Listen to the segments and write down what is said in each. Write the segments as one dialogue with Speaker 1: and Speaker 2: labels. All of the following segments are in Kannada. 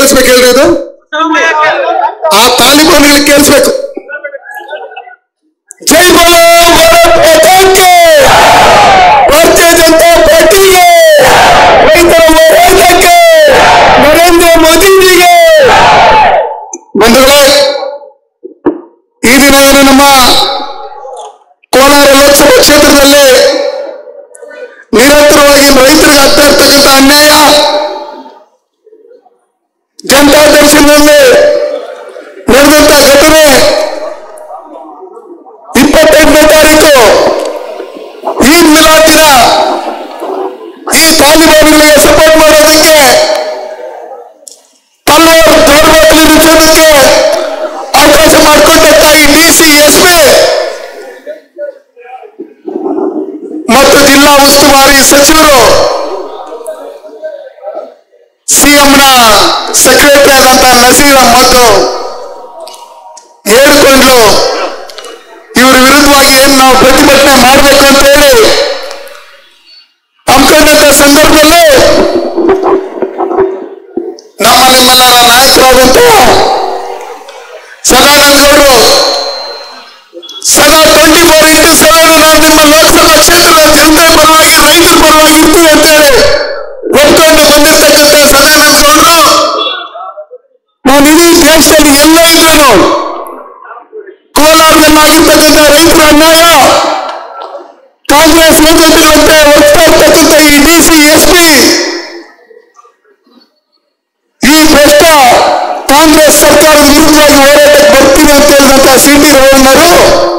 Speaker 1: ಕೇಳಿಸ್ಬೇಕು ಹೇಳ್ರಿ ಇದು ಆ ತಾಲಿಬಾನ್ಗಳಿಗೆ ಕೇಳಿಸ್ಬೇಕು ಜೈ ಬೋಲೋ ಭಾರತ್ ಮಾತಾಕ್ಕೆ ಭಾರತೀಯ ಜನತಾ ಪಾರ್ಟಿಗೆ ರೈತರ ಹೋರಾಟಕ್ಕೆ ನರೇಂದ್ರ ಮೋದಿಜಿಗೆ ಬಂಧುಗಳೇ ಈ ದಿನ ಏನು ನಮ್ಮ ಕೋಲಾರ ಲೋಕಸಭಾ ಕ್ಷೇತ್ರದಲ್ಲಿ ನಿರಂತರವಾಗಿ ರೈತರಿಗೆ ಆಗ್ತಾ ಇರ್ತಕ್ಕಂಥ ಅನ್ಯಾಯ ಜನತಾ ದರ್ಶನದಲ್ಲಿ ನಡೆದಂತ ಘಟನೆ ಇಪ್ಪತ್ತೆಂಟನೇ ತಾರೀಕು ಈದ್ ಮಿಲಾದ್ ದಿನ ಈ ತಾಲಿಬಾನ್ಗಳಿಗೆ ಸಪೋರ್ಟ್ ಮಾಡೋದಕ್ಕೆ ತಲ್ವಾರ್ ದೊಡ್ಡಬಾಗಿಲು ನಿಲ್ಸೋದಕ್ಕೆ ಅವಕಾಶ ಮಾಡಿಕೊಂಡಂತ ಈ ಡಿ ಸಿ ಎಸ್ ಪಿ ಮತ್ತು ಜಿಲ್ಲಾ ಉಸ್ತುವಾರಿ ಸಚಿವರು ಸಿಎಂನ ಸೆಕ್ರೆಟರಿ ಆದಂತ ನಸೀರ್ ಅಹಮದ್ ಹೇಳಿಕೊಂಡು ಇವ್ರ ವಿರುದ್ಧವಾಗಿ ಏನ್ ನಾವು ಪ್ರತಿಭಟನೆ ಮಾಡಬೇಕು ಅಂತ ಹೇಳಿ ಹಮ್ಮಿಕೊಂಡಂತ ಸಂದರ್ಭದಲ್ಲಿ ನಮ್ಮ ನಿಮ್ಮೆಲ್ಲರ ನಾಯಕರಾದಂತ ಸದಾನಂದ ಗೌಡರು ಸದಾ ಟ್ವೆಂಟಿ ಫೋರ್ ಇಂಟು ಸೆವೆನ್ ನಾವು ನಿಮ್ಮ ಲೋಕಸಭಾ ಕ್ಷೇತ್ರದ ಜನತೆ ಪರವಾಗಿ ರೈತರ ಪರವಾಗಿ ಇರ್ತೀವಿ ಅಂತ ಹೇಳಿ ಒಪ್ಕೊಂಡು ಬಂದಿರತಕ್ಕಂಥ ಸದಾನಂದ ಗೌಡರು ನಾನು ಇಡೀ ದೇಶದಲ್ಲಿ ಎಲ್ಲ ಇದ್ರು ಕೋಲಾರದಲ್ಲಿ ಆಗಿರ್ತಕ್ಕಂಥ ರೈತರ ಅನ್ಯಾಯ ಕಾಂಗ್ರೆಸ್ ನೇತೃತ್ವದಂತೆ ಹೋಗ್ತಾ ಇರ್ತಕ್ಕಂಥ ಈ ಡಿ ಸಿ ಎಸ್ ಪಿ ಈ ಭ್ರಷ್ಟ ಕಾಂಗ್ರೆಸ್ ಸರ್ಕಾರದ ವಿರುದ್ಧವಾಗಿ ಹೋರಾಟಕ್ಕೆ ಬರ್ತೀನಿ ಅಂತ ಹೇಳಿದಂತ ಸಿ ಟಿ ರವಣ್ಣರು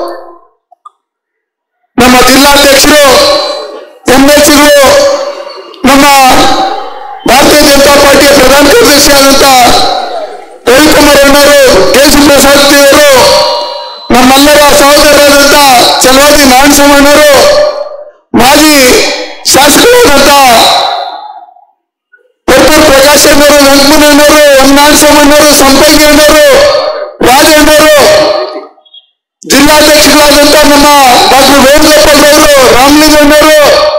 Speaker 1: ನಮ್ಮ ಜಿಲ್ಲಾಧ್ಯಕ್ಷರು ಎಂ ಎಲ್ ಸಿಗಳು ನಮ್ಮ ಭಾರತೀಯ ಜನತಾ ಪಾರ್ಟಿಯ ಪ್ರಧಾನ ಕಾರ್ಯದರ್ಶಿ ಆದಂತ ರವಿಕುಮಾರ್ ಅಣ್ಣವರು ಕೆ ಸಿ ಪ್ರಸಾದ್ ಅವರು ನಮ್ಮೆಲ್ಲರ ಸಹೋದರರಾದಂತ ಚಲವಾದಿ ನಾರಾಯಣಸ್ವಾಮಣ್ಣವರು ಮಾಜಿ ಶಾಸಕರಾದಂತ ಪುತ್ತೂರು ಪ್ರಕಾಶ್ ಅಣ್ಣವರು ವೆಂಕಮಣ್ಣವರು ಎಂ ನಾರಾಯಣಸ್ವಾಮಣ್ಣವರು ಸಂಪಂಗಿ ಅಣ್ಣವರು ರಾಜಣ್ಣವರು ಜಿಲ್ಲಾಧ್ಯಕ್ಷರಾದಂತ ನಮ್ಮ ಡಾಕ್ಟರ್ ವೇಣುಗೋಪಾಲ್ ಅವರು ರಾಮಲಿಂಗಣ್ಣವರು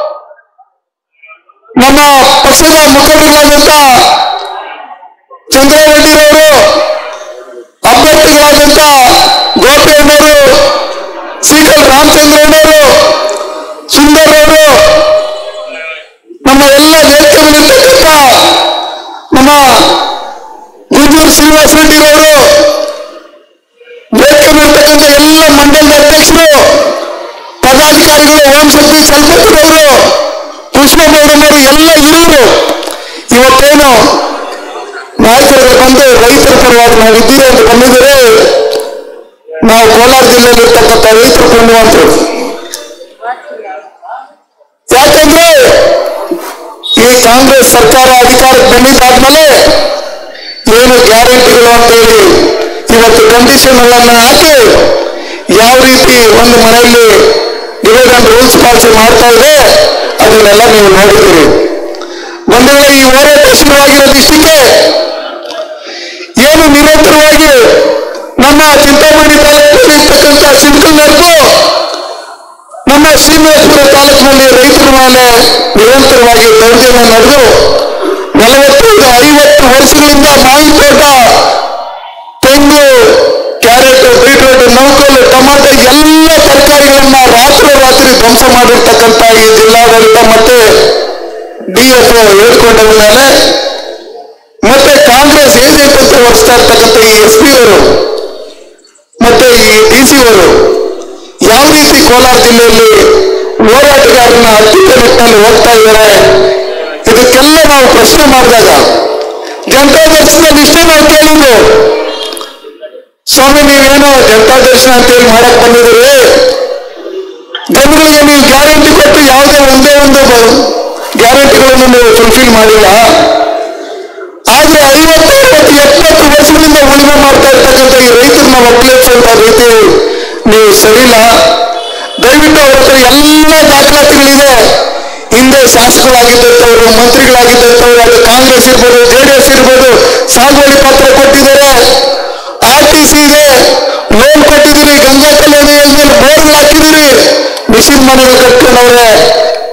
Speaker 1: ನಮ್ಮ ಪಕ್ಷದ ಮುಖಂಡರಾದಂತ ಚಂದ್ರರೆಡ್ಡಿರವರು ಅಭ್ಯರ್ಥಿಗಳಾದಂತ ಗೋಪಿಯಣ್ಣವರು ಸೀಕಲ್ ರಾಮಚಂದ್ರಣ್ಣವರು ಸುಂದರ್ ಅವರು ನಮ್ಮ ಎಲ್ಲ ವೇದಿಕೆಗಳಿರ್ತಕ್ಕಂಥ ನಮ್ಮ ಗುಂಜೂರು ಶ್ರೀನಿವಾಸ ರೆಡ್ಡಿರವರು ವೇದಿಕೆಗಳಿರ್ತಕ್ಕಂಥ ಎಲ್ಲ ಮಂಡಲದ ಅಧ್ಯಕ್ಷರು ಪದಾಧಿಕಾರಿಗಳು ಓಂ ಶಕ್ತಿ ಚಲಪತಿರವರು ಕೃಷ್ಣ ಮೇಡಮರು ಎಲ್ಲ ಹಿರಿಯರು ಇವತ್ತೇನು ನಾಯಕರಿಗೆ ಬಂದು ರೈತರ ಪರವಾಗಿ ನಾವು ಇದ್ದೀರಿ ಅಂತ ಬಂದಿದ್ದಾರೆ ನಾವು ಕೋಲಾರ ಜಿಲ್ಲೆಯಲ್ಲಿರ್ತಕ್ಕಂಥ ರೈತರ ಪುಣ್ಯವಂತರು ಯಾಕಂದ್ರೆ ಈ ಕಾಂಗ್ರೆಸ್ ಸರ್ಕಾರ ಅಧಿಕಾರಕ್ಕೆ ಬಂದಿದ್ದಾದ್ಮೇಲೆ ಏನು ಗ್ಯಾರಂಟಿಗಳು ಅಂತ ಹೇಳಿ ಇವತ್ತು ಕಂಡೀಷನ್ ಗಳನ್ನ ಹಾಕಿ ಯಾವ ರೀತಿ ಒಂದು ಮನೆಯಲ್ಲಿ ಡಿವೈಡ್ ರೂಲ್ಸ್ ಪಾಲಿಸಿ ಮಾಡ್ತಾ ಇದೆ ಅದನ್ನೆಲ್ಲ ನೀವು ನೋಡಿದ್ದೀರಿ ಬಂಧುಗಳೇ ಈ ಹೋರಾಟ ಶುರುವಾಗಿರೋದು ಇಷ್ಟಕ್ಕೆ ಏನು ನಿರಂತರವಾಗಿ ನಮ್ಮ ಚಿಂತಾಮಣಿ ತಾಲೂಕಿನಲ್ಲಿ ಇರ್ತಕ್ಕಂಥ ಸಿಂಕಲ್ನರ್ಗೂ ನಮ್ಮ ಶ್ರೀನಿವಾಸಪುರ ತಾಲೂಕಿನಲ್ಲಿ ರೈತರ ಮೇಲೆ ನಿರಂತರವಾಗಿ ದೌರ್ಜನ್ಯ ನಡೆದು ನಲವತ್ತೈದು ಐವತ್ತು ವರ್ಷಗಳಿಂದ ಮಾವಿನ ತೋಟ ತೆಂಗು ಕ್ಯಾರೆಟ್ ಬೀಟ್ರೂಟ್ ನೌಕಲು ಟೊಮಾಟೊ ಎಲ್ಲ ತರಕಾರಿಗಳನ್ನ ರಾತ್ರಿ ರಾತ್ರಿ ಧ್ವಂಸ ಮಾಡಿರ್ತಕ್ಕಂಥ ಈ ಜಿಲ್ಲಾಡಳಿತ ಮತ್ತೆ ಡಿಎಫ್ಒ ಹೇಳ್ಕೊಂಡ ಮೇಲೆ ಮತ್ತೆ ಕಾಂಗ್ರೆಸ್ ಏಜೆಂಟ್ ಅಂತ ಹೊರಿಸ್ತಾ ಇರ್ತಕ್ಕಂಥ ಈ ಎಸ್ ಪಿ ಅವರು ಮತ್ತೆ ಈ ಡಿ ಸಿ ಅವರು ಯಾವ ರೀತಿ ಕೋಲಾರ ಜಿಲ್ಲೆಯಲ್ಲಿ ಹೋರಾಟಗಾರರನ್ನ ಹತ್ತಿದ ನಿಟ್ಟಿನಲ್ಲಿ ಹೋಗ್ತಾ ಇದ್ದಾರೆ ಇದಕ್ಕೆಲ್ಲ ನಾವು ಪ್ರಶ್ನೆ ಮಾಡಿದಾಗ ಜನತಾ ದರ್ಶನದಲ್ಲಿ ಇಷ್ಟೇ ನಾವು ಕೇಳಿದ್ದು ಸ್ವಾಮಿ ನೀವೇನೋ ಜನತಾ ದರ್ಶನ ಅಂತೇಳಿ ಮಾಡಕ್ ಬಂದಿದ್ದೀರಿ ಜನಗಳಿಗೆ ನೀವು ಗ್ಯಾರಂಟಿ ಕೊಟ್ಟು ಯಾವುದೇ ಒಂದೇ ಒಂದು ಗ್ಯಾರಂಟಿಗಳನ್ನು ನೀವು ಫುಲ್ಫಿಲ್ ಮಾಡಿಲ್ಲ ಆದ್ರೆ ಐವತ್ತು ಅರವತ್ತು ಎಪ್ಪತ್ತು ವರ್ಷಗಳಿಂದ ಉಳುಮೆ ಮಾಡ್ತಾ ಇರ್ತಕ್ಕಂಥ ಈ ರೈತರನ್ನ ಒಕ್ಕಲಿಸುವಂತ ರೀತಿ ನೀವು ಸರಿಲ್ಲ ದಯವಿಟ್ಟು ಅವ್ರ ಹತ್ರ ಎಲ್ಲ ದಾಖಲಾತಿಗಳಿದೆ ಹಿಂದೆ ಶಾಸಕರಾಗಿದ್ದಂಥವ್ರು ಮಂತ್ರಿಗಳಾಗಿದ್ದಂಥವ್ರು ಅದು ಕಾಂಗ್ರೆಸ್ ಇರ್ಬೋದು ಜೆ ಡಿ ಎಸ್ ಇರ್ಬೋದು ಸಾಗುವಳಿ ಪತ್ರ ಕೊಟ್ಟಿದ್ದಾರೆ ಆರ್ ಟಿ ಸಿ ಇದೆ ಲೋನ್ ಕೊಟ್ಟಿದ್ದೀರಿ ಗಂಗಾ ಕಲ್ಯಾಣ ಯೋಜನೆಯಲ್ಲಿ ಬೋರ್ಗಳು ಹಾಕಿದ್ದೀರಿ ಮಿಷಿನ್ ಮನೆಗಳು ಕಟ್ಕೊಂಡವ್ರೆ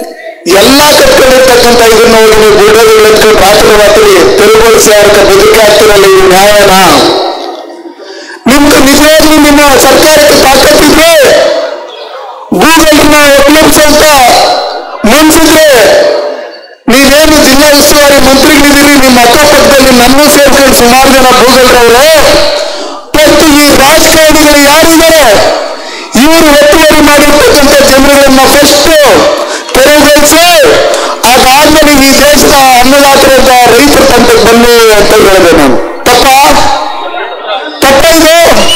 Speaker 1: ಎಲ್ಲಾ ಕಟ್ಕೊಂಡಿರ್ತಕ್ಕಂಥ ಇದನ್ನ ಹೋಗಿ ನೀವು ಬುಲ್ಡೋಗಳು ಎತ್ಕೊಂಡು ರಾತ್ರಿ ರಾತ್ರಿ ತೆರವುಗೊಳಿಸಿ ಅದಕ್ಕೆ ಬೆದರಿಕೆ ಆಗ್ತಿರಲ್ಲ ಇದು ನ್ಯಾಯನ ನಿಮ್ಗೆ ನಿಜವಾಗ್ಲೂ ನಿಮ್ಮ ಸರ್ಕಾರಕ್ಕೆ ತಾಕತ್ತಿದ್ರೆ ಗೂಗಲ್ನ ಉಪಯೋಗಿಸುವಂತ ಮನ್ಸಿದ್ರೆ ನೀವೇನು ಜಿಲ್ಲಾ ಉಸ್ತುವಾರಿ ಮಂತ್ರಿಗಳಿದ್ದೀರಿ ನಿಮ್ಮ ಅಕ್ಕಪಕ್ಕದಲ್ಲಿ ನನ್ನೂ ಸೇರ್ಕೊಂಡು ಸುಮಾರು ಜನ ಗೂಗಲ್ರವರು ಮತ್ತು ಈ ರಾಜಕಾರಣಿಗಳು ಯಾರಿದ್ದಾರೆ ಇವರು ಒತ್ತುವರಿ ಮಾಡಿರ್ತಕ್ಕಂಥ ಜನರುಗಳನ್ನ ಫಸ್ಟ್ ತೆರವುಗೊಳಿಸಿ ಅದಾದ್ಮೇಲೆ ಈ ದೇಶದ ಅನ್ನದಾತರಂತ ರೈತರ ತಂಟಕ್ಕೆ ಬನ್ನಿ ಅಂತ ಹೇಳಿದೆ ನಾನು ತಪ್ಪ ತಪ್ಪ ಇದು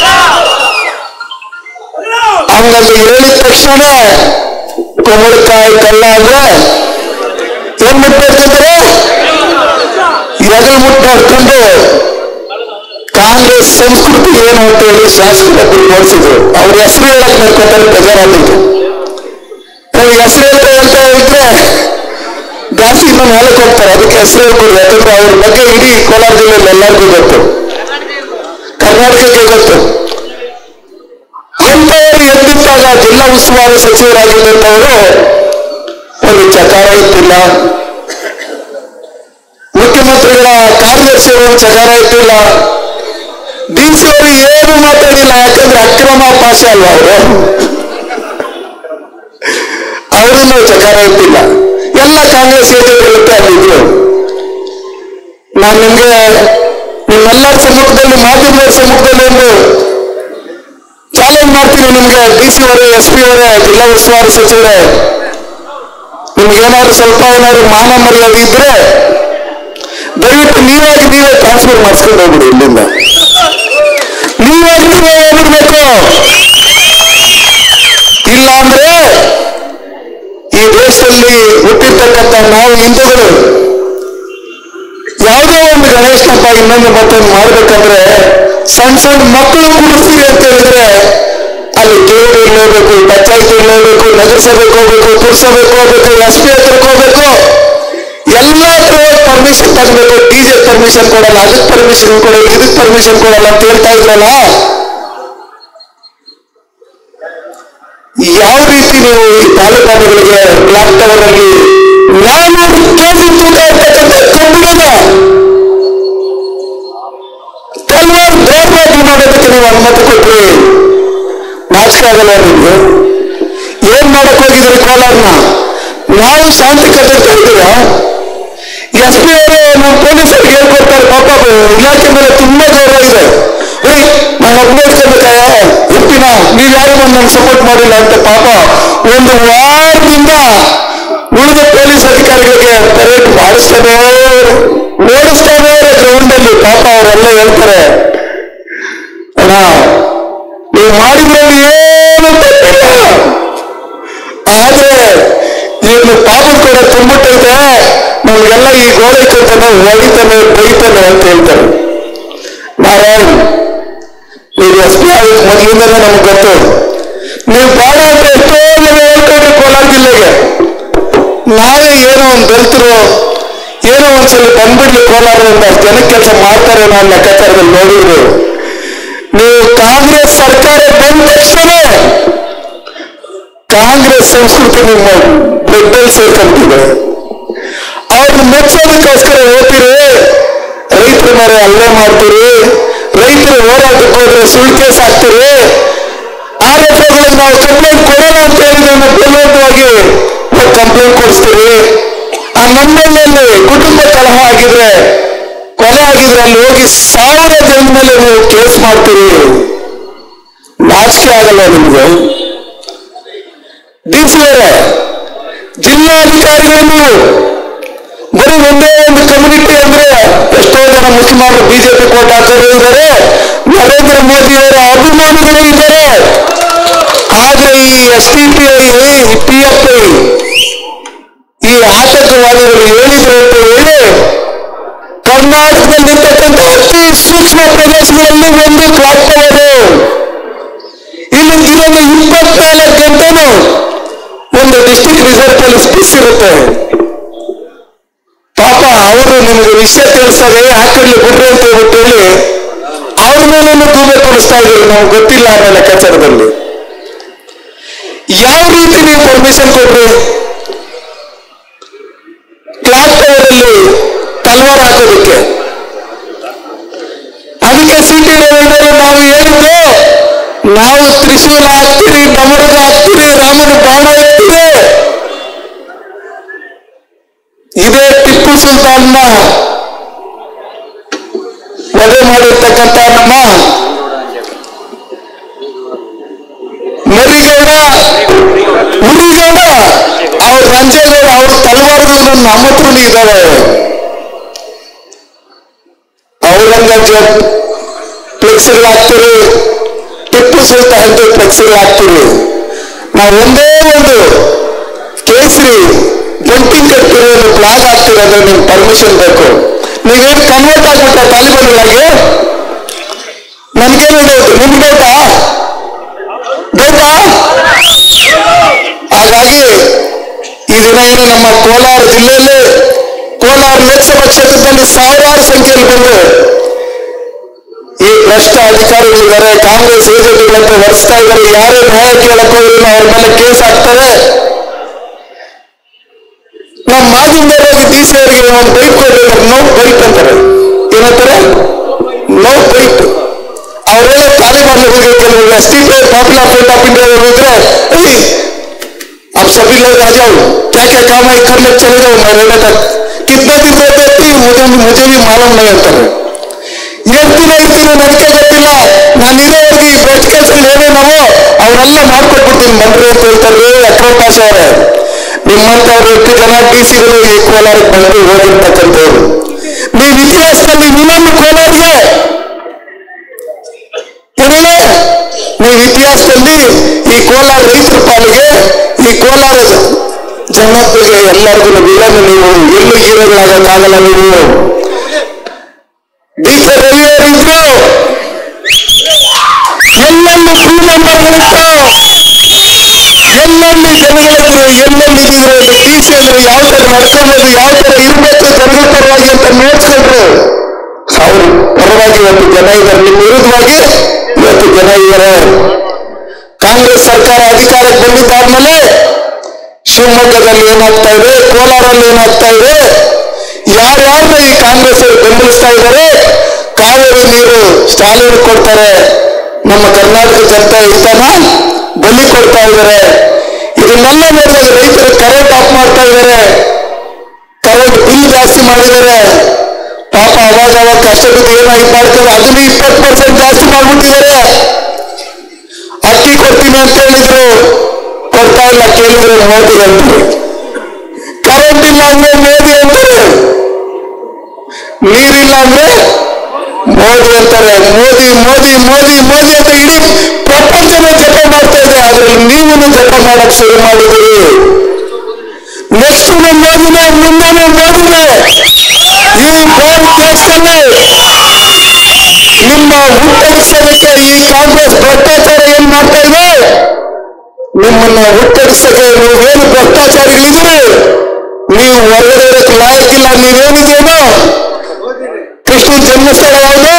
Speaker 1: ಹಂಗಲ್ಲಿ ಹೇಳಿದ ತಕ್ಷಣ ಕುಂಬಳಕಾಯಿ ಕಲ್ಲ ಅಂದ್ರೆ ಏನ್ ಮುಟ್ಬೇಕಂದ್ರೆ ಎಗಲ್ ಮುಟ್ಟು ನೋಡ್ಕೊಂಡು ಕಾಂಗ್ರೆಸ್ ಸಂಸ್ಕೃತಿ ಏನು ಅಂತ ಹೇಳಿ ಶಾಸಕರೊಬ್ಬರು ನೋಡಿಸಿದ್ರು ಅವ್ರ ಹೆಸರು ಹೇಳಕ್ ನೋಡ್ಕೊತಾರೆ ಬೇಜಾರಾಗಿತ್ತು ಅವ್ರಿಗೆ ಹೆಸರು ಹೇಳ್ತಾ ಹೇಳ್ತಾ ಇದ್ರೆ ಜಾಸ್ತಿ ಇನ್ನೂ ಮೇಲಕ್ಕೆ ಹೋಗ್ತಾರೆ ಅದಕ್ಕೆ ಹೆಸರು ಹೇಳ್ಕೊಡ್ರಿ ಯಾಕಂದ್ರೆ ಅವ್ರ ಬಗ್ಗೆ ಇಡೀ ಕೋಲಾರ ಜಿಲ್ಲೆಯಲ್ಲಿ ಎಲ್ಲರಿಗೂ ಗೊತ್ತು ಕರ್ನಾಟಕಕ್ಕೆ ಗೊತ್ತು ಅಂತವರು ಎದ್ದಿದ್ದಾಗ ಜಿಲ್ಲಾ ಉಸ್ತುವಾರಿ ಸಚಿವರಾಗಿದ್ದಂಥವರು ಒಂದು ಚಕಾರ ಇತ್ತಿಲ್ಲ ಮುಖ್ಯಮಂತ್ರಿಗಳ ಕಾರ್ಯದರ್ಶಿ ಒಂದು ಚಕಾರ ಇಟ್ಟಿಲ್ಲ ಡಿ ಸಿ ಅವರು ಏನು ಮಾತಾಡಿಲ್ಲ ಯಾಕಂದ್ರೆ ಅಕ್ರಮ ಪಾಶ ಅಲ್ವಾ ಅವರು ಅವರನ್ನು ಚಕಾರ ಇಟ್ಟಿಲ್ಲ ಎಲ್ಲ ಕಾಂಗ್ರೆಸ್ ಏಜೆಂಟ್ರುತ್ತೆ ಅಲ್ಲಿದ್ರು ನಾನು ನಿಮ್ಗೆ ನಿಮ್ಮೆಲ್ಲರ ಸಮ್ಮುಖದಲ್ಲಿ ಮಾಧ್ಯಮದವರ ಸಮ್ಮುಖದಲ್ಲಿ ಒಂದು ಚಾಲೆಂಜ್ ಮಾಡ್ತೀನಿ ನಿಮ್ಗೆ ಡಿ ಸಿ ಅವರೇ ಎಸ್ ಪಿ ಅವರೇ ಜಿಲ್ಲಾ ಉಸ್ತುವಾರಿ ಸಚಿವರೇ ನಿಮ್ಗೆ ಏನಾದ್ರು ಸ್ವಲ್ಪ ಏನಾದ್ರು ಮಾನ ಮರ್ಯಾದೆ ಇದ್ರೆ ದಯವಿಟ್ಟು ನೀವಾಗಿ ನೀವೇ ಟ್ರಾನ್ಸ್ಫರ್ ಮಾಡಿಸ್ಕೊಂಡು ಹೋಗ್ಬಿಡಿ ಇಲ್ಲಿಂದ ನೀವಾಗಿ ನೀವೇ ಹೋಗ್ಬಿಡ್ಬೇಕು ಇಲ್ಲ ಅಂದ್ರೆ ಈ ದೇಶದಲ್ಲಿ ಹುಟ್ಟಿರ್ತಕ್ಕಂಥ ನಾವು ಹಿಂದೂಗಳು ಯಾವುದೋ ಒಂದು ಗಣೇಶ ಹಬ್ಬ ಇನ್ನೊಂದು ಮತ್ತೊಂದು ಮಾಡ್ಬೇಕಂದ್ರೆ ಸಣ್ಣ ಸಣ್ಣ ಮಕ್ಕಳು ಕುಡಿಸ್ತೀವಿ ಅಂತ ಹೇಳಿದ್ರೆ ಅಲ್ಲಿ ದೇವರು ಇರ್ಲೇಬೇಕು ಪಂಚಾಯತ್ ಇರ್ಲೇಬೇಕು ನಗರಸಭೆಗೆ ಹೋಗ್ಬೇಕು ಪುರಸಭೆಗೆ ಹೋಗ್ಬೇಕು ಎಸ್ ಪಿ ಹತ್ರಕ್ಕೆ ಹೋಗ್ಬೇಕು ಎಲ್ಲ ಹತ್ರ ಪರ್ಮಿಷನ್ ತಗಬೇಕು ಡಿಜೆ ಪರ್ಮಿಷನ್ ಕೊಡಲ್ಲ ಅದಕ್ಕೆ ಪರ್ಮಿಷನ್ ಕೊಡಲ್ಲ ಇದಕ್ಕೆ ಪರ್ಮಿಷನ್ ಕೊಡಲ್ಲ ಅಂತ ಹೇಳ್ತಾ ಇದ್ರಲ್ಲ ಯಾವ ರೀತಿ ನೀವು ಈ ತಾಲೂಕಾನುಗಳಿಗೆ ಬ್ಲಾಕ್ ಟವರ್ ಅಲ್ಲಿ ನಾನೂರು ಕೆಜಿ ತೂಕ ಇರ್ತಕ್ಕಂಥ ಕಬ್ಬಿಣದ ಕೆಲವರು ದೌರ್ಭಾಗ್ಯ ಮಾಡೋದಕ್ಕೆ ನೀವು ಅನುಮತಿ ಕೊಟ್ರಿ ನಾಚಿಕೆ ಆಗಲ್ಲ ನಿಮ್ಗೆ ಏನ್ ಮಾಡಕ್ ಹೋಗಿದ್ರಿ ಕೋಲಾರ್ನ ನಾವು ಶಾಂತಿ ಕಟ್ಟಿರ್ತಾ ಇದ್ದೀರಾ ಎಸ್ ಪಿ ಅವರು ನಮ್ಮ ಪೊಲೀಸರಿಗೆ ಹೇಳ್ಕೊಡ್ತಾರೆ ಪಾಪ ಇಲಾಖೆ ಮೇಲೆ ತುಂಬಾ ಗೌರವ ಇದೆ ಏಯ್ ನಾನು ಒಪ್ಪಿಸ್ಕೋಬೇಕಾಯ ಎಪ್ಪಿನ ನೀವ್ ಯಾರು ಬಂದು ನಂಗೆ ಸಪೋರ್ಟ್ ಮಾಡಿಲ್ಲ ಅಂತ ಪಾಪ ಒಂದು ವಾರದಿಂದ ಉಳಿದ ಪೊಲೀಸ್ ಅಧಿಕಾರಿಗಳಿಗೆ ಪರೇಡ್ ಮಾಡಿಸ್ತಾನೆ ಓಡಿಸ್ತಾನೆ ಗ್ರೌಂಡ್ ಅಲ್ಲಿ ಪಾಪ ಅವರೆಲ್ಲ ಹೇಳ್ತಾರೆ ಅಣ್ಣ ನೀವು ಮಾಡಿದ್ರಲ್ಲಿ ಏನು ತಪ್ಪಿಲ್ಲ ಆದ್ರೆ ಇನ್ನು ಪಾಪ ಕೂಡ ತುಂಬಿಟ್ಟೈತೆ ನಮ್ಗೆಲ್ಲ ಈ ಗೋಡೆ ಕೊಡ್ತಾನೆ ಹೊಡಿತಾನೆ ಬೈತಾನೆ ಅಂತ ಹೇಳ್ತಾರೆ ನಾರಾಯಣ್ ನೀವು ಎಸ್ ಪಿ ಆಗಿ ಮೊದಲಿಂದಲೇ ನಮ್ಗೆ ಗೊತ್ತು ನೀವು ಬಾಳ ಅಂತ ಎಷ್ಟೋ ಜನ ಹೇಳ್ಕೊಂಡ್ರಿ ಕೋಲಾರ ಜಿಲ್ಲೆಗೆ ನಾವೇ ಏನೋ ಒಂದು ದಲಿತರು ಏನೋ ಒಂದ್ಸಲ ಬಂದ್ಬಿಡ್ಲಿ ಕೋಲಾರ ಅಂತ ಜನಕ್ಕೆ ಕೆಲಸ ಮಾಡ್ತಾರೆ ನಾವು ಲೆಕ್ಕಾಚಾರದಲ್ಲಿ ನೋಡಿದ್ರು ನೀವು ಕಾಂಗ್ರೆಸ್ ಸರ್ಕಾರ ಬಂದ ತಕ್ಷಣ ಕಾಂಗ್ರೆಸ್ ಸಂಸ್ಕೃತಿ ನಿಮ್ಮ ಬ್ಲಡ್ ಸೇರ್ಕೊಂತಿದೆ ಅವ್ರನ್ನ ಮೆಚ್ಚೋದಕ್ಕೋಸ್ಕರ ಹೋಗ್ತೀರಿ ರೈತರ ಮೇಲೆ ಹಲ್ಲೆ ಮಾಡ್ತೀರಿ ರೈತರು ಹೋರಾಟಕ್ಕೆ ಹೋದ್ರೆ ಸುಳ್ಳು ಕೇಸ್ ಹಾಕ್ತೀರಿ ಆರ್ ಎಫ್ ನಾವು ಕಂಪ್ಲೇಂಟ್ ಕೊಡೋಣ ಅಂತ ಹೇಳಿ ನಮ್ಮ ಬಲವಂತವಾಗಿ ಕಂಪ್ಲೇಂಟ್ ಕೊಡಿಸ್ತೀರಿ ಆ ನಮ್ಮಲ್ಲಿ ಕುಟುಂಬ ಕಲಹ ಆಗಿದ್ರೆ ಕೊಲೆ ಆಗಿದ್ರೆ ಅಲ್ಲಿ ಹೋಗಿ ಸಾವಿರ ಜನದ ಮೇಲೆ ನೀವು ಕೇಸ್ ಮಾಡ್ತೀರಿ ನಾಚಿಕೆ ಆಗಲ್ಲ ನಿಮ್ಗೆ ಡಿ ಸಿ ಅವರೇ ಜಿಲ್ಲಾಧಿಕಾರಿಗಳು ನೀವು ಬರೀ ಒಂದೇ ಒಂದು ಕಮ್ಯುನಿಟಿ ಅಂದ್ರೆ ಎಷ್ಟೋ ಜನ ಮುಸ್ಲಿಮರು ಬಿಜೆಪಿ ಕೋಟ್ ಹಾಕೋರು ಇದ್ದಾರೆ ನರೇಂದ್ರ ಮೋದಿ ಅವರ ಅಭಿಮಾನಿಗಳು ಇದ್ದಾರೆ ಆದ್ರೆ ಈ S T P I P F I ಈ ಆತಂಕವಾದಿಗಳು ಹೇಳಿದ್ರು ಅಂತ ಹೇಳಿ ಕರ್ನಾಟಕದಲ್ಲಿರ್ತಕ್ಕಂಥ ಅತಿ ಸೂಕ್ಷ್ಮ ಪ್ರದೇಶಗಳಲ್ಲಿ ಒಂದು ಕ್ಲಾಕ್ ಟವರು ಇಲ್ಲಿ ದಿನದ ಇಪ್ಪತ್ನಾಲ್ಕು ಗಂಟೆನೂ ಒಂದು ಡಿಸ್ಟ್ರಿಕ್ಟ್ ರಿಸರ್ವ್ ಪೊಲೀಸ್ ಪಿಸ್ ಇರುತ್ತೆ ಪಾಪ ಅವರು ನಿಮಗೆ ವಿಷಯ ತಿಳಿಸ್ತಾರೆ ಹಾಕಲ್ಲಿ ಬಿಡ್ರಿ ಅಂತ ಹೇಳ್ಬಿಟ್ಟು ಹೇಳಿ ಅವ್ರ ಮೇಲೆ ಗೂಬೆ ತೋರಿಸ್ತಾ ಇದ್ರು ನಮ್ಗೆ ಗೊತ್ತಿಲ್ಲ ಅನ್ನೋ ಲೆಕ್ಕಾಚಾರದಲ್ಲಿ ಯಾವ ರೀತಿ ನೀವು ಪರ್ಮಿಷನ್ ಕೊಟ್ರಿ ಸುಲ್ತಾನ್ನ ವಧೆ ಮಾಡಿರ್ತಕ್ಕಂಥ ನಮ್ಮ ಮರಿಗೌಡ ಉರಿಗೌಡ ಅವ್ರ ರಂಜೇಗೌಡ ಅವ್ರ ತಲವಾರುಗಳು ನಮ್ಮ ಹತ್ರನೇ ಇದ್ದಾವೆ ಔರಂಗಜೇಬ್ ಫ್ಲೆಕ್ಸ್ಗಳಾಗ್ತೀರಿ ಟಿಪ್ಪು ಸುಲ್ತಾನ್ ಫ್ಲೆಕ್ಸ್ಗಳಾಗ್ತೀರಿ ನಾವು ಒಂದೇ ಒಂದು ಕೇಸರಿ ಬಂಟಿಂಗ್ ಕಟ್ತೀರಿ ಒಂದು ಫ್ಲಾಗ್ ಹಾಕ್ತೀರಿ ಅಂದ್ರೆ ನಿಮ್ಗೆ ಪರ್ಮಿಷನ್ ಬೇಕು ನೀವೇನು ಕನ್ವರ್ಟ್ ಆಗ್ಬಿಟ್ಟ ತಾಲಿಬಾನ್ಗಳಾಗಿ ನನ್ಗೇನು ಡೌಟ್ ನಿಮ್ಗೆ ಡೌಟಾ ಡೌಟಾ ಹಾಗಾಗಿ ಈ ದಿನ ಏನು ನಮ್ಮ ಕೋಲಾರ ಜಿಲ್ಲೆಯಲ್ಲಿ ಕೋಲಾರ ಲೋಕಸಭಾ ಕ್ಷೇತ್ರದಲ್ಲಿ ಸಾವಿರಾರು ಸಂಖ್ಯೆಯಲ್ಲಿ ಬಂದು ಈ ಭ್ರಷ್ಟ ಅಧಿಕಾರಿಗಳಿದ್ದಾರೆ ಕಾಂಗ್ರೆಸ್ ಏಜೆಂಟ್ಗಳಂತ ವರ್ಸ್ತಾ ಇದ್ದಾರೆ ಯಾರೇ ನ್ಯಾಯ ಕೇಳಕ್ ಹೋದ್ರು ಅವ್ರ ಮೇಲೆ ಕೇಸ್ ಹಾಕ್ತಾರೆ ನಮ್ಮ ಮಾಜಿಂದರಾಗಿ ಡಿ ಸಿ ಅವರಿಗೆ ಒಂದು ಬೈಕ್ ಕೊಡ್ಬೇಕಾದ್ರೆ ನೋ ಬೈಕ್ ಅಂತಾರೆ ಏನಂತಾರೆ ನೋ ಬೈಕ್ ಅವರೆಲ್ಲ ತಾಲಿಬಾನ್ಗಳಿಗೆ ಕೆಲವು speaker popular front of India ಇದ್ರೆ ಏಯ್ अब सभी लोग आ जाओ क्या क्या काम है कर ले चले जाओ महीने तक कितना दिन रहते थे मुझे मुझे भी मालूम नहीं ಅಂತಾರೆ ಎಷ್ಟು ದಿನ ಇರ್ತೀನಿ ನನಗೆ ಗೊತ್ತಿಲ್ಲ ನಾನು ಇರೋವರೆಗೆ ಈ ಬೆಸ್ಟ್ ಕೆಲಸಗಳು ಏನೇನವೋ ಅವರೆಲ್ಲ ಮಾಡ್ಕೊಟ್ಬಿಡ್ತೀನಿ ಬನ್ರಿ ಅಂತ ಹೇಳ್ತಾರೆ ಅಕ್ರಮ್ ಪಾಸ್ ಅವರೇ ನಿಮ್ಮಂತವ್ರು ಎಷ್ಟು ಜನ ಡಿ ಸಿಗಳು ಈ ಕೋಲಾರಕ್ಕೆ ಬಂದು ಹೋಗಿರ್ತಕ್ಕಂಥವ್ರು ನೀವು ಇತಿಹಾಸದಲ್ಲಿ ಇನ್ನೊಂದು ಕೋಲಾರಿಗೆ ಪುಣೆ ನೀವು ಇತಿಹಾಸದಲ್ಲಿ ಈ ಕೋಲಾರ ರೈತರ ಪಾಲಿಗೆ ಈ ಕೋಲಾರ ಜನತೆಗೆ ಎಲ್ಲರಿಗೂ ವಿಲನ್ ನೀವು ಎಲ್ಲೂ ಹೀರೋಗಳಾಗಕ್ಕಾಗಲ್ಲ ನೀವು ಡಿ ಕೆ ರವಿ ಅವರಿದ್ರು ಎಲ್ಲೆಲ್ಲಿ ಟೂ ನಂಬರ್ಗಳಿತ್ತು ಎಲ್ಲೆಲ್ಲಿ ಜನಗಳಿದ್ರು ಎಲ್ಲೆಲ್ಲಿ ಇದ್ರು ಡಿ ಸಿ ಅಂದ್ರು ಯಾವ ತರ ನಡ್ಕೊಬೋದು ಯಾವ ತರ ಇರ್ಬೇಕು ಜನಗಳ ಪರವಾಗಿ ಅಂತ ನೋಡ್ಕೊಂಡ್ರು ಅವ್ರ ಪರವಾಗಿ ಇವತ್ತು ಜನ ಇದ್ದಾರೆ ನಿಮ್ಮ ವಿರುದ್ಧವಾಗಿ ಇವತ್ತು ಜನ ಇದ್ದಾರೆ ಕಾಂಗ್ರೆಸ್ ಸರ್ಕಾರ ಅಧಿಕಾರಕ್ಕೆ ಬಂದಿದ್ದಾದ್ಮೇಲೆ ಶಿವಮೊಗ್ಗದಲ್ಲಿ ಏನಾಗ್ತಾ ಇದೆ ಕೋಲಾರಲ್ಲಿ ಏನಾಗ್ತಾ ಇದೆ ಯಾರ್ಯಾರನ್ನ ಈ ಕಾಂಗ್ರೆಸ್ ಅವರು ಬೆಂಬಲಿಸ್ತಾ ಇದ್ದಾರೆ ಕಾವೇರಿ ನೀರು ಸ್ಟಾಲಿನ್ ಕೊಡ್ತಾರೆ ನಮ್ಮ ಕರ್ನಾಟಕ ಜನತಾ ಹಿತನ ಬಲಿ ಕೊಡ್ತಾ ಇದ್ದಾರೆ ಇದನ್ನೆಲ್ಲ ನೋಡಿದಾಗ ರೈತರು ಕರೆಂಟ್ ಆಫ್ ಮಾಡ್ತಾ ಇದ್ದಾರೆ ಕರೆಂಟ್ ಬಿಲ್ ಜಾಸ್ತಿ ಮಾಡಿದ್ದಾರೆ ಪಾಪ ಅವಾಗ ಅವಾಗ ಕಷ್ಟ ಬಿದ್ದು ಏನೋ ಇದು ಮಾಡ್ತಾರೆ ಅದನ್ನ ಇಪ್ಪತ್ತು ಪರ್ಸೆಂಟ್ ಜಾಸ್ತಿ ಮಾಡ್ಬಿಟ್ಟಿದ್ದಾರೆ ಅಕ್ಕಿ ಕೊಡ್ತೀನಿ ಅಂತ ಹೇಳಿದ್ರು ಕೊಡ್ತಾ ಇಲ್ಲ ಕೇಳಿದ್ರೆ ಮೋದಿ ಅಂತಾರೆ ಕರೆಂಟ್ ಇಲ್ಲ ಅಂದ್ರೆ ಮೋದಿ ಅಂತಾರೆ ನೀರಿಲ್ಲ ಅಂದ್ರೆ ಮೋದಿ ಅಂತಾರೆ ಮೋದಿ ಮೋದಿ ಮೋದಿ ಮೋದಿ ಅಂತ ಇಡೀ ಪ್ರಪಂಚನೇ ಜಪ ಮಾಡ್ತಾ ಇದೆ ಅದ್ರಲ್ಲಿ ನೀವು ಜಪ ಮಾಡಕ್ ಶುರು ಮಾಡಿದಿರಿ ನೆಕ್ಸ್ಟ್ ಮೋದಿನೇ ಮುಂದೆ ಮೋದಿನೇ ಈ ಭಾರತ ದೇಶದಲ್ಲಿ ನಿಮ್ಮ ಹುಟ್ಟರಿಸೋದಕ್ಕೆ ಈ ಕಾಂಗ್ರೆಸ್ ಭ್ರಷ್ಟಾಚಾರ ಏನ್ ಮಾಡ್ತಾ ಇದೆ ನಿಮ್ಮನ್ನ ಹುಟ್ಟರಿಸಕ್ಕೆ ನೀವೇನು ಭ್ರಷ್ಟಾಚಾರಿಗಳಿದ್ರೆ ನೀವು ಹೊರಗಡೆ ಇರಕ್ಕೆ ಲಾಯಕ್ಕಿಲ್ಲ ನೀವೇನಿದೇನೋ ಕೃಷ್ಣ ಜನ್ಮಸ್ಥಳ ಯಾವುದು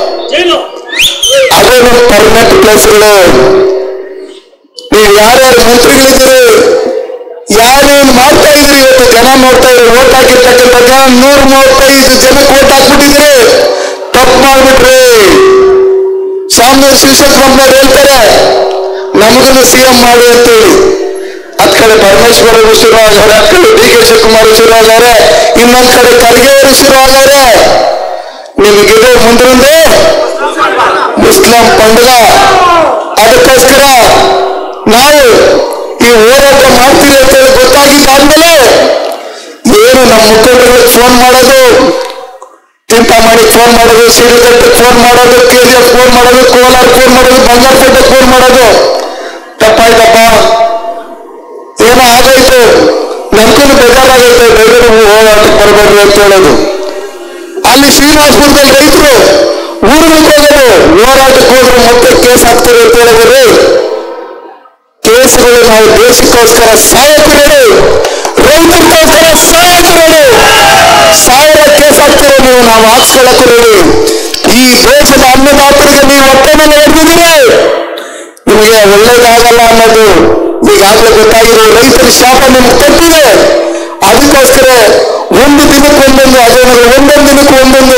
Speaker 1: ಅದೇನು ಪರ್ಮನೆಂಟ್ ಪ್ಲೇಸ್ಗಳು ನೀವು ಯಾರ್ಯಾರು ಮಂತ್ರಿಗಳಿದ್ದೀರಿ ಯಾರೇನು ಮಾಡ್ತಾ ಇದ್ರಿ ಇವತ್ತು ಜನ ನೋಡ್ತಾ ಇದ್ರು ಓಟ್ ಹಾಕಿರ್ತಕ್ಕಂಥ ಜನ ನೂರ ಮೂವತ್ತೈದು ಜನಕ್ಕೆ ಓಟ್ ಹಾಕ್ಬಿಟ್ಟಿದ್ದೀರಿ ತಪ್ಪು ಮಾಡ್ಬಿಟ್ರಿ ಸ್ವಾಮಿ ಶಿವಶಂಕರಪ್ಪನವ್ರು ಹೇಳ್ತಾರೆ ನಮಗನ್ನು ಸಿ ಎಂ ಮಾಡಿ ಅಂತೇಳಿ ಹತ್ ಕಡೆ ಪರಮೇಶ್ವರರು ಶುರು ಆಗವ್ರೆ ಹತ್ ಕಡೆ ಡಿ ಕೆ ಶಿವಕುಮಾರ್ ಶುರು ಆಗವ್ರೆ ಇನ್ನೊಂದ್ ಕಡೆ ಖರ್ಗೆ ಅವರು ಶುರು ಆಗವ್ರೆ ನಿಮಗಿದೆ ಮುಂದ್ರಿಂದ ಮುಸ್ಲಿಂ ಪಂಡಗ ಅದಕ್ಕೋಸ್ಕರ ನಾವು ಈ ಹೋರಾಟ ಮಾಡ್ತೀವಿ ಅಂತ ಹೇಳಿ ಗೊತ್ತಾಗಿದ್ದಾದ್ಮೇಲೆ ಏನು ನಮ್ಮ ಮುಖಂಡರಿಗೆ ಫೋನ್ ಮಾಡೋದು ಚಿಂತಾಮಣಿ ಫೋನ್ ಮಾಡೋದು ಸಿರಿಗಟ್ಟಕ್ಕೆ ಫೋನ್ ಮಾಡೋದು ಕೆಜಿಎಫ್ ಫೋನ್ ಮಾಡೋದು ಕೋಲಾರ ಫೋನ್ ಮಾಡೋದು ಬಂಗಾರಪೇಟೆಗೆ ಫೋನ್ ಮಾಡೋದು ತಪ್ಪಾಯ್ತಪ್ಪ ಏನೋ ಆಗೋಯ್ತು ನನ್ಗೂ ಬೇಜಾರಾಗೈತೆ ಬೆಂಗಳೂರು ಹೋರಾಟಕ್ಕೆ ಬರಬೇಡ್ರಿ ಅಂತ ಹೇಳೋದು ಅಲ್ಲಿ ಶ್ರೀನಿವಾಸಪುರದಲ್ಲಿ ರೈತರು ಊರಿಗೆ ಹೋಗೋದು ಹೋರಾಟಕ್ಕೆ ಹೋದ್ರೆ ಮತ್ತೆ ಕೇಸ್ ಹಾಕ್ತಾರೆ ಅಂತ ಹೇಳಿದ್ರೆ ಕೇಸ್ಗಳು ನಾವು ದೇಶಕ್ಕೋಸ್ಕರ ಸಾಯಕರೇಳು ರೈತರಿಗೋಸ್ಕರ ಸಾಯಕರೇಳು ಸಾವಿರ ಕೇಸ್ ಹಾಕ್ತಾರೆ ನೀವು ನಾವು ಹಾಕ್ಸ್ಕೊಳಕ್ಕೆ ಹೇಳಿ ಈ ದೇಶದ ಅನ್ನದಾತರಿಗೆ ನೀವು ಹೊಟ್ಟೆ ಮೇಲೆ ಹಿಡಿದಿದ್ದೀರಿ ನಿಮಗೆ ಒಳ್ಳೇದಾಗಲ್ಲ ಅನ್ನೋದು ಈಗಾಗಲೇ ಗೊತ್ತಾಗಿದೆ ರೈತರ ಶಾಪ ನಿಮ್ಗೆ ತಪ್ಪಿದೆ ಅದಕ್ಕೋಸ್ಕರ ಒಂದು ದಿನಕ್ಕೆ ಒಂದೊಂದು ಅದೇನಾದ್ರು ಒಂದೊಂದು ದಿನಕ್ಕೆ ಒಂದೊಂದು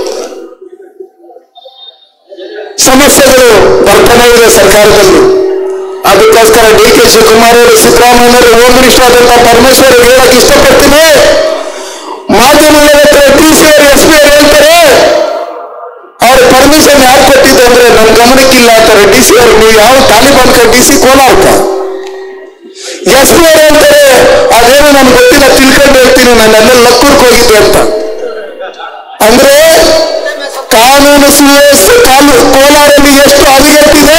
Speaker 1: ಸಮಸ್ಯೆಗಳು ಬರ್ತಾನೆ ಇದೆ ಸರ್ಕಾರದಲ್ಲಿ ಅದಕ್ಕೋಸ್ಕರ ಡಿ ಕೆ ಶಿವಕುಮಾರ್ ಅವರು ಸಿದ್ದರಾಮಯ್ಯವರು ಹೋಮ್ ಮಿನಿಸ್ಟರ್ ಆದಂತ ಪರಮೇಶ್ವರ್ ಹೇಳಕ್ ಇಷ್ಟಪಡ್ತೀನಿ ಮಾಧ್ಯಮಗಳ ಪರ್ಮಿಷನ್ ಯಾರು ಕೊಟ್ಟಿದ್ದು ಅಂದ್ರೆ ನನ್ ಗಮನಕ್ಕಿಲ್ಲ ಅಂತಾರೆ ಡಿ ಸಿ ಅವರು ನೀವು ಯಾವ ತಾಲಿಬಾನ್ ಡಿ ಸಿ ಕೋಲಾರ್ಕ ಎಸ್ ಪಿ ಅವರು ಹೇಳ್ತಾರೆ ಅದೇನೋ ನನ್ಗೆ ಗೊತ್ತಿಲ್ಲ ತಿಳ್ಕೊಂಡು ಹೇಳ್ತೀನಿ ನಾನು ಅಲ್ಲೇ ಲಕ್ಕೂರ್ಕ್ ಹೋಗಿದ್ದೆ ಅಂತ ಅಂದ್ರೆ ಕಾನೂನು ಸುವ್ಯವಸ್ಥೆ ಕಾಲು ಕೋಲಾರಲ್ಲಿ ಎಷ್ಟು ಹದಗೆಟ್ಟಿದೆ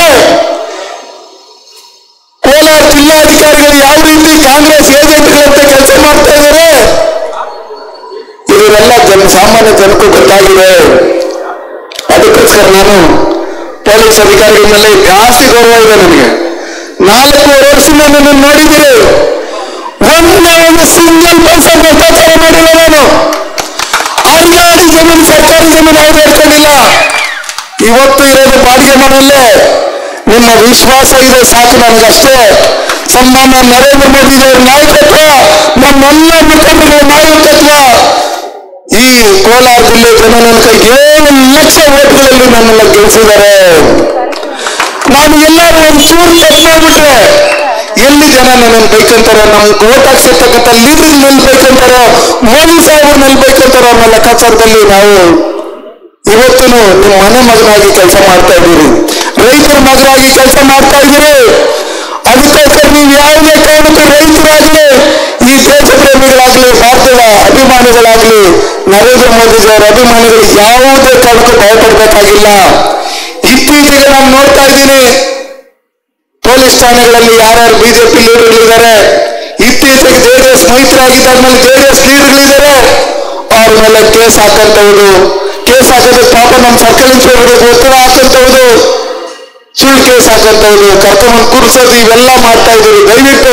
Speaker 1: ಕೋಲಾರ ಜಿಲ್ಲಾಧಿಕಾರಿಗಳು ಯಾವ ರೀತಿ ಕಾಂಗ್ರೆಸ್ ಏಜೆಂಟ್ಗಳಂತೆ ಕೆಲಸ ಮಾಡ್ತಾ ಇದ್ದಾರೆ ಇವರೆಲ್ಲ ಜನ ಸಾಮಾನ್ಯ ಜನಕ್ಕೂ ಗೊತ್ತಾಗಿದೆ ಅದಕ್ಕೋಸ್ಕರ ನಾನು ಪೊಲೀಸ್ ಅಧಿಕಾರಿಗಳ ಮೇಲೆ ಜಾಸ್ತಿ ಗೌರವ ಇದೆ ನನಗೆ ನಾಲ್ಕೂವರೆ ವರ್ಷದಿಂದ ನನ್ನ ನೋಡಿದ್ದೀರಿ ಒಂದೇ ಒಂದು ಸಿಂಗಲ್ ಪೈಸೆ ಭ್ರಷ್ಟಾಚಾರ ಮಾಡಿಲ್ಲ ನಾನು ಅಂಗಡಿ ಜಮೀನು ಸರ್ಕಾರಿ ಜಮೀನು ಯಾವುದು ಹೇಳ್ಕೊಂಡಿಲ್ಲ ಇವತ್ತು ಇರೋದು ಬಾಡಿಗೆ ಮನೆಯಲ್ಲೇ ನಿಮ್ಮ ವಿಶ್ವಾಸ ಇದೆ ಸಾಕು ನನಗಷ್ಟೇ ಸನ್ಮಾನ್ಯ ನರೇಂದ್ರ ಮೋದಿ ಅವರ ನಾಯಕತ್ವ ನಮ್ಮೆಲ್ಲ ಮುಖಂಡರ ನಾಯಕತ್ವ ಈ ಕೋಲಾರ ಜಿಲ್ಲೆ ಜನ ನನ್ನ ಕೈ ಏಳು ಲಕ್ಷ ಓಟ್ಗಳಲ್ಲಿ ನನ್ನೆಲ್ಲ ಗೆಲ್ಲಿಸಿದ್ದಾರೆ ನಾನು ಎಲ್ಲರೂ ಒಂಚೂರು ತಪ್ಪು ಮಾಡ್ಬಿಟ್ರೆ ಎಲ್ಲಿ ಜನ ನನ್ನನ್ನು ಬೈಕಂತಾರೋ ನಮ್ಗೆ ಓಟ್ ಹಾಕ್ಸಿರ್ತಕ್ಕಂಥ ಲೀಡರ್ ನಿಲ್ಬೇಕಂತಾರೋ ಮೋದಿ ಸಾಹೇಬರು ನಿಲ್ಬೇಕಂತಾರೋ ಅನ್ನೋ ಲೆಕ್ಕಾಚಾರದಲ್ಲಿ ನಾವು ಇವತ್ತು ನಿಮ್ಮ ಮನೆ ಮಗನಾಗಿ ಕೆಲಸ ಮಾಡ್ತಾ ಇದ್ದೀರಿ ರೈತರ ಮಗನಾಗಿ ಕೆಲಸ ಮಾಡ್ತಾ ಇದ್ದೀರಿ ಅದಕ್ಕೋಸ್ಕರ ನೀವು ಯಾವುದೇ ಕಾರಣಕ್ಕೂ ರೈತರಾಗಲಿ ಈ ದೇಶ ಪ್ರೇಮಿಗಳಾಗಲಿ ಭಾರತದ ಅಭಿಮಾನಿಗಳಾಗಲಿ ನರೇಂದ್ರ ಮೋದಿಜಿಯವರ ಅಭಿಮಾನಿಗಳು ಯಾವುದೇ ಕಾರಣಕ್ಕೂ ಭಯಪಡಬೇಕಾಗಿಲ್ಲ ಇತ್ತೀಚೆಗೆ ನಾನು ನೋಡ್ತಾ ಇದ್ದೀನಿ ಪೊಲೀಸ್ ಠಾಣೆಗಳಲ್ಲಿ ಯಾರ್ಯಾರು ಬಿಜೆಪಿ ಲೀಡರ್ಗಳಿದ್ದಾರೆ ಇತ್ತೀಚೆಗೆ ಜೆಡಿಎಸ್ ಮೈತ್ರಿ ಆಗಿದ್ದಾದ್ಮೇಲೆ ಜೆಡಿಎಸ್ ಲೀಡರ್ಗಳಿದ್ದಾರೆ ಅವ್ರ ಮೇಲೆ ಕೇಸ್ ಹಾಕಂತವ್ರು ಕೇಸ್ ಹಾಕೋದಕ್ಕೆ ಪಾಪ ನಮ್ಮ ಸರ್ಕಲ್ ಇನ್ಸ್ಪೆಕ್ಟರ್ ಒತ್ತಡ ಹಾಕಂತವ್ರು ಸುಳ್ಳು ಕೇಸ್ ಹಾಕಂತವ್ರು ಕರ್ಕೊಂಡ್ ಕೂರಿಸೋದು ಇವೆಲ್ಲ ಮಾಡ್ತಾ ಇದ್ದೀರಿ ದಯವಿಟ್ಟು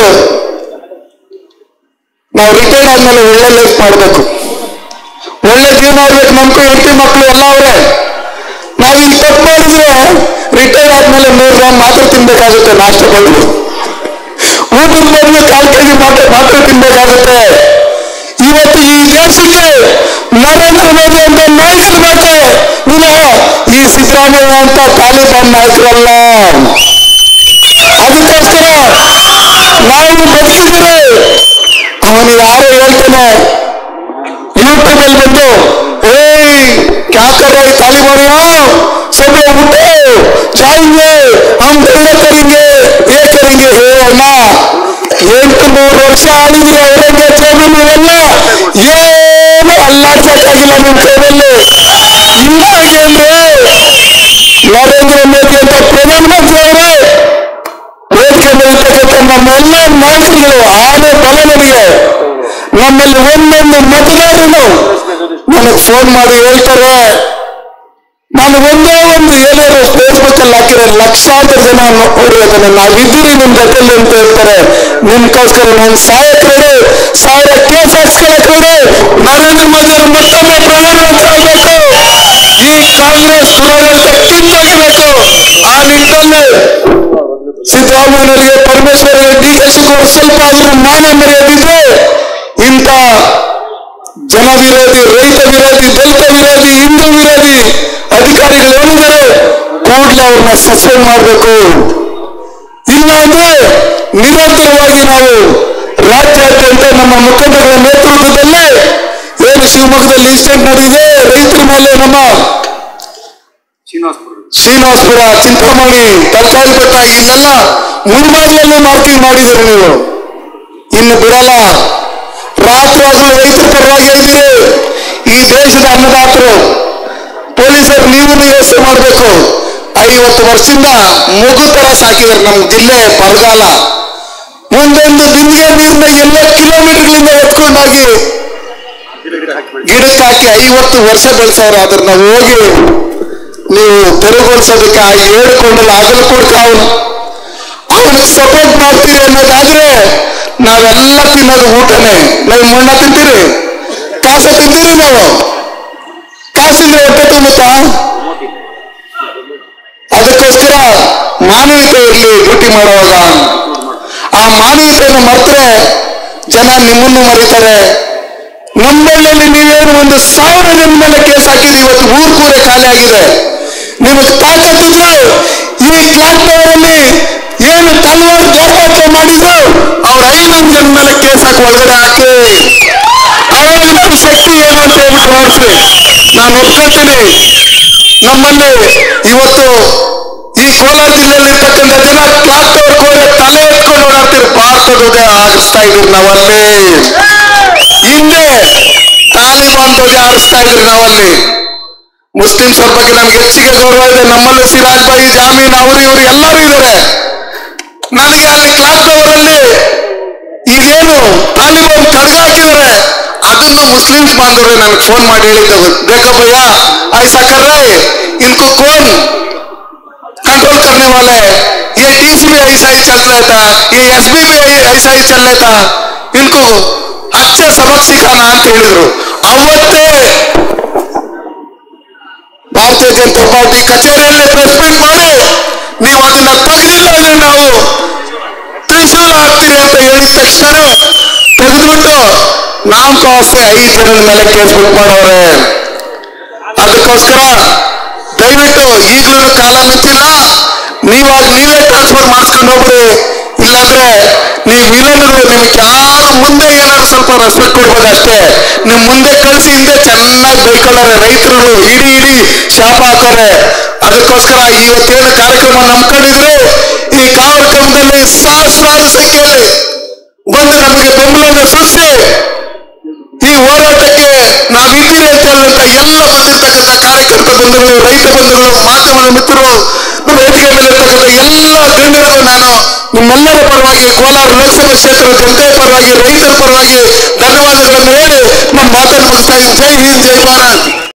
Speaker 1: ನಾವು ರಿಟೈರ್ಡ್ ಆದ್ಮೇಲೆ ಒಳ್ಳೆ ಲೈಫ್ ಮಾಡ್ಬೇಕು ಒಳ್ಳೆ ಜೀವನ ಆಗ್ಬೇಕು ನಮ್ಗೂ ಹೆಂಡತಿ ಮಕ್ಕಳು ಎಲ್ಲ ಅವರೇ ನಾವು ಇಲ್ಲಿ ತಪ್ಪು ಮಾಡಿದ್ರೆ ರಿಟೈರ್ ಆದ್ಮೇಲೆ ನೂರು ಗ್ರಾಮ್ ಮಾತ್ರ ತಿನ್ಬೇಕಾಗುತ್ತೆ ನಾಷ್ಟ ಬಂದು ಊಟದ ಬದಲು ಕಾಲ್ ಕೆಜಿ ಮಾತ್ರ ಮಾತ್ರ ತಿನ್ಬೇಕಾಗುತ್ತೆ ಇವತ್ತು ಈ ದೇಶಕ್ಕೆ ನರೇಂದ್ರ ಮೋದಿ ಅಂತ ನಾಯಕರು ಬೇಕು ವಿನಃ ಈ ಸಿದ್ದರಾಮಯ್ಯ ಅಂತ ತಾಲಿಬಾನ್ ನಾಯಕರಲ್ಲ ಅದಕ್ಕೋಸ್ಕರ ನಾವು ಬದುಕಿದ್ರೆ ಅವನು ಯಾರೋ ಹೇಳ್ತಾನೆ यूट्यूब में बंदो ए क्या कर रहे तालिबानियों सब लोग उठो जाएंगे हम दंगे करेंगे ये करेंगे हे अಣ್ಣ ಎಂಟು ನೂರು ವರ್ಷ ಆಳಿದ್ರೆ ಅವರಂಗೆ ಜಮೀನು ಎಲ್ಲ ಏನು ಅಲ್ಲಾಡ್ಸಕ್ಕಾಗಿಲ್ಲ ನಿಮ್ ಕೈಯಲ್ಲಿ ಹಿಂಗಾಗಿ ಅಂದ್ರೆ ನರೇಂದ್ರ ಮೋದಿ ಅಂತ ಪ್ರಧಾನಮಂತ್ರಿ ಅವರು ವೇದಿಕೆ ಮೇಲಿರ್ತಕ್ಕಂಥ ನಮ್ಮೆಲ್ಲ ನಾಯಕರುಗಳು ಆನೆ ಬಲ ನನಗೆ ನಮ್ಮಲ್ಲಿ ಒಂದೊಂದು ಮತದಾರರು ನನಗೆ ಫೋನ್ ಮಾಡಿ ಹೇಳ್ತಾರೆ ನಾನು ಒಂದೇ ಒಂದು ಏನಾದ್ರು ಫೇಸ್ಬುಕ್ ಅಲ್ಲಿ ಹಾಕಿದ್ರೆ ಲಕ್ಷಾಂತರ ಜನ ನೋಡಿರ್ತಾನೆ ನಾವಿದ್ದೀರಿ ನಿಮ್ ಜೊತೆಲಿ ಅಂತ ಹೇಳ್ತಾರೆ ನಿಮ್ಗೋಸ್ಕರ ನಾನು ಸಾಯಕ್ ರೆಡಿ ಸಾವಿರ ಕೇಸ್ ಹಾಕ್ಸ್ಕೊಳಕ್ ರೆಡಿ ನರೇಂದ್ರ ಮೋದಿ ಅವರು ಮತ್ತೊಮ್ಮೆ ಪ್ರಧಾನಮಂತ್ರಿ ಆಗ್ಬೇಕು ಈ ಕಾಂಗ್ರೆಸ್ ದುರಾಡಳಿತ ಕಿನ್ನೋಗಬೇಕು ಆ ನಿಟ್ಟಿನಲ್ಲಿ ಸಿದ್ದರಾಮಯ್ಯನವರಿಗೆ ಪರಮೇಶ್ವರ ಡಿ ಕೆ ಶಿವಕುಮಾರ್ ಸ್ವಲ್ಪ ಆದ್ರೂ ಮಾನ ಮರ್ಯಾದಿದ್ರೆ ಇಂಥ ಜನ ವಿರೋಧಿ ರೈತ ವಿರೋಧಿ ದಲಿತ ವಿರೋಧಿ ಹಿಂದೂ ವಿರೋಧಿ ಅಧಿಕಾರಿಗಳು ಏನಿದ್ದಾರೆ ಕೂಡಲೇ ಅವ್ರನ್ನ ಸಸ್ಪೆಂಡ್ ಮಾಡಬೇಕು ಇಲ್ಲ ಅಂದ್ರೆ ನಿರಂತರವಾಗಿ ನಾವು ರಾಜ್ಯಾದ್ಯಂತ ನಮ್ಮ ಮುಖಂಡರ ನೇತೃತ್ವದಲ್ಲಿ ಏನು ಶಿವಮೊಗ್ಗದಲ್ಲಿ ಇನ್ಸಿಡೆಂಟ್ ನಡೆದಿದೆ ರೈತರ ಮೇಲೆ ನಮ್ಮ ಶ್ರೀನಿವಾಸಪುರ ಚಿಂತಾಮಣಿ ತರಕಾರಿ ಬೆಟ್ಟ ಇಲ್ಲೆಲ್ಲ ಮುನ್ಮಾದಿಯಲ್ಲೇ ಮಾರ್ಕಿಂಗ್ ಮಾಡಿದ್ದೀರಿ ನೀವು ಇನ್ನು ಬಿಡಲ್ಲ ರಾತ್ರಿ ಹಗಲು ರೈತರ ಪರವಾಗಿ ಇದ್ದೀರಿ ಈ ದೇಶದ ಅನ್ನದಾತರು ಪೊಲೀಸರು ನೀವು ವ್ಯವಸ್ಥೆ ಮಾಡಬೇಕು ಐವತ್ತು ವರ್ಷದಿಂದ ಮಗು ತರ ಸಾಕಿದ್ದಾರೆ ನಮ್ಮ ಜಿಲ್ಲೆ ಬರಗಾಲ ಒಂದೊಂದು ಬಿಂದಿಗೆ ನೀರನ್ನ ಎಲ್ಲ ಕಿಲೋಮೀಟರ್ಗಳಿಂದ ಎತ್ಕೊಂಡೋಗಿ ಗಿಡಕ್ಕೆ ಹಾಕಿ ಐವತ್ತು ವರ್ಷ ಬೆಳೆಸವ್ರೆ ಅದನ್ನ ಹೋಗಿ ನೀವು ತೆರವುಗೊಳಿಸೋದಕ್ಕೆ ಆ ಏಳು ಕೊಂಡಲ್ಲಿ ಆಗಲು ಕೂಡ ಕಾವು ಅವನಿಗೆ ಸಪೋರ್ಟ್ ಮಾಡ್ತೀರಿ ಅನ್ನೋದಾದ್ರೆ ನಾವೆಲ್ಲ ತಿನ್ನೋದು ಊಟನೇ ನಾವು ಮಣ್ಣ ತಿಂತೀರಿ ಕಾಸ ತಿಂತೀರಿ ನಾವು ಕಾಸಿದ್ರೆ ಹೊಟ್ಟೆ ತುಂಬುತ್ತಾ ಅದಕ್ಕೋಸ್ಕರ ಮಾನವೀಯತೆ ಇರಲಿ ಡ್ಯೂಟಿ ಮಾಡುವಾಗ ಆ ಮಾನವೀಯತೆಯನ್ನು ಮರೆತರೆ ಜನ ನಿಮ್ಮನ್ನು ಮರೀತಾರೆ ನಮ್ಮಳ್ಳಿಯಲ್ಲಿ ನೀವೇನು ಒಂದು ಸಾವಿರ ಜನ ಮೇಲೆ ಕೇಸ್ ಹಾಕಿದ್ರೆ ಇವತ್ತು ಊರ್ ಕೂರೆ ಖಾಲಿ ಆಗಿದೆ ನಿಮಗೆ ತಾಕತ್ತಿದ್ರೆ ಈ ಕ್ಲಾಕ್ ಟವರ್ ಅಲ್ಲಿ ಏನು ತಲವಾರು ದೌರ್ಬಲ್ಯ ಮಾಡಿದ್ರು ಅವ್ರ ಐನೂರು ಜನ ಮೇಲೆ ಕೇಸ್ ಹಾಕಿ ಒಳಗಡೆ ಹಾಕಿ ಅವಾಗ ನಮ್ಮ ಶಕ್ತಿ ಏನು ಅಂತ ಹೇಳ್ಬಿಟ್ಟು ನೋಡ್ರಿ ನಾನು ಒಪ್ಕೊಳ್ತೀನಿ ನಮ್ಮಲ್ಲಿ ಇವತ್ತು ಈ ಕೋಲಾರ ಜಿಲ್ಲೆಯಲ್ಲಿ ಇರ್ತಕ್ಕಂಥ ಜನ ಕ್ಲಾಕ್ ಟವರ್ ಹೋದ್ರೆ ತಲೆ ಎತ್ಕೊಂಡು ಓಡಾಡ್ತಿರೋ ಭಾರತದ ಉದಯ ಆಗಿಸ್ತಾ ಇದ್ರು ನಾವಲ್ಲಿ ಹಿಂದೆ ತಾಲಿಬಾನ್ ಧ್ವಜ ಹಾರಿಸ್ತಾ ಇದ್ರು ನಾವಲ್ಲಿ ಮುಸ್ಲಿಮ್ಸರ ಬಗ್ಗೆ ನಮ್ಗೆ ಹೆಚ್ಚಿಗೆ ಗೌರವ ಇದೆ ನಮ್ಮಲ್ಲೂ ಸಿರಾಜ್ ಬಾಯಿ ಜಾಮೀನ್ ಅವರು ಇವರು ಎಲ್ಲರೂ ಇದ್ದಾರೆ ನನಗೆ ಅಲ್ಲಿ ಕ್ಲಾಕ್ ಟವರ್ ಅಲ್ಲಿ ಈಗೇನು ತಾಲಿಬಾನ್ ಖಡ್ಗ ಹಾಕಿದ್ದಾರೆ ಅದನ್ನು ಮುಸ್ಲಿಮ್ಸ್ ಬಾಂಧವರು ನನಗೆ ಫೋನ್ ಮಾಡಿ ಹೇಳಿದ್ದು देखो भैया ऐसा कर रहे हैं, इनको कौन कंट्रोल करने वाला है ये डीसी में ऐसा ही चल रहा था ये एसबी में ऐसा ही चल रहा था इनको अच्छे सबक सिखाना ಅಂತ ಹೇಳಿದ್ರು ಅವತ್ತೇ ಭಾರತೀಯ ಜನತಾ ಪಾರ್ಟಿ ಕಚೇರಿಯಲ್ಲಿ ಪ್ರೆಸ್ ಮೀಟ್ ಮಾಡಿ ನೀವು ಅದನ್ನ ತೆಗೆದಿಲ್ಲ ಅಂದ್ರೆ ನಾವು ತ್ರಿಶೂಲ ಹಾಕ್ತೀರಿ ಅಂತ ಹೇಳಿದ ತಕ್ಷಣ ತೆಗೆದ್ಬಿಟ್ಟು ನಾಮ್ ಕಾಸೆ ಐದು ಜನದ ಮೇಲೆ ಕೇಸ್ ಬುಕ್ ಮಾಡವ್ರೆ ಅದಕ್ಕೋಸ್ಕರ ದಯವಿಟ್ಟು ಈಗಲೂ ಕಾಲ ಮಿಂಚಿಲ್ಲ ನೀವಾಗ ನೀವೇ ಟ್ರಾನ್ಸ್ಫರ್ ಮಾಡಿಸ್ಕೊಂಡು ಹೋಗ್ರಿ ಇಲ್ಲಾಂದ್ರೆ ನೀವು ವಿಲನ್ಗಳು ನಿಮ್ಗೆ ಯಾರು ಮುಂದೆ ಏನಾದ್ರು ಸ್ವಲ್ಪ ರೆಸ್ಪೆಕ್ಟ್ ಕೊಡ್ಬೋದು ಅಷ್ಟೇ ನಿಮ್ ಮುಂದೆ ಕಳಿಸಿ ಹಿಂದೆ ಚೆನ್ನಾಗಿ ಬೈಕೊಳ್ಳೋರೆ ರೈತರು ಇಡೀ ಇಡೀ ಶಾಪ ಹಾಕೋರೆ ಅದಕ್ಕೋಸ್ಕರ ಇವತ್ತೇನು ಕಾರ್ಯಕ್ರಮ ನಂಬ್ಕೊಂಡಿದ್ರು ಈ ಕಾರ್ಯಕ್ರಮದಲ್ಲಿ ಸಹಸ್ರಾರು ಸಂಖ್ಯೆಯಲ್ಲಿ ಬಂದು ನಮಗೆ ಬೆಂಬಲವನ್ನು ಸೂಚಿಸಿ ಈ ಹೋರಾಟಕ್ಕೆ ನಾವಿದ್ದೀರಿ ಅಂತ ಹೇಳುವಂತ ಎಲ್ಲ ಬಂದಿರ್ತಕ್ಕಂಥ ಕಾರ್ಯಕರ್ತ ಬಂಧುಗಳು ರೈತ ಬಂಧುಗಳು ಮಾಧ್ಯಮದ ಮಿತ್ರರು ನಮ್ಮ ವೇದಿಕೆ ಮೇಲೆ ಇರ್ತಕ್ಕಂಥ ಎಲ್ಲ ಗಣ್ಯರಿಗೂ ನಾನು ನಿಮ್ಮೆಲ್ಲರ ಪರವಾಗಿ ಕೋಲಾರ ಲೋಕಸಭಾ ಕ್ಷೇತ್ರದ ಜನತೆಯ ಪರವಾಗಿ ರೈತರ ಪರವಾಗಿ ಧನ್ಯವಾದಗಳನ್ನು ಹೇಳಿ ನಮ್ಮ ಮಾತನ್ನು ಮುಗಿಸ್ತಾ ಇದ್ದೀನಿ ಜೈ ಹಿಂದ್ ಜೈ ಭಾರತ್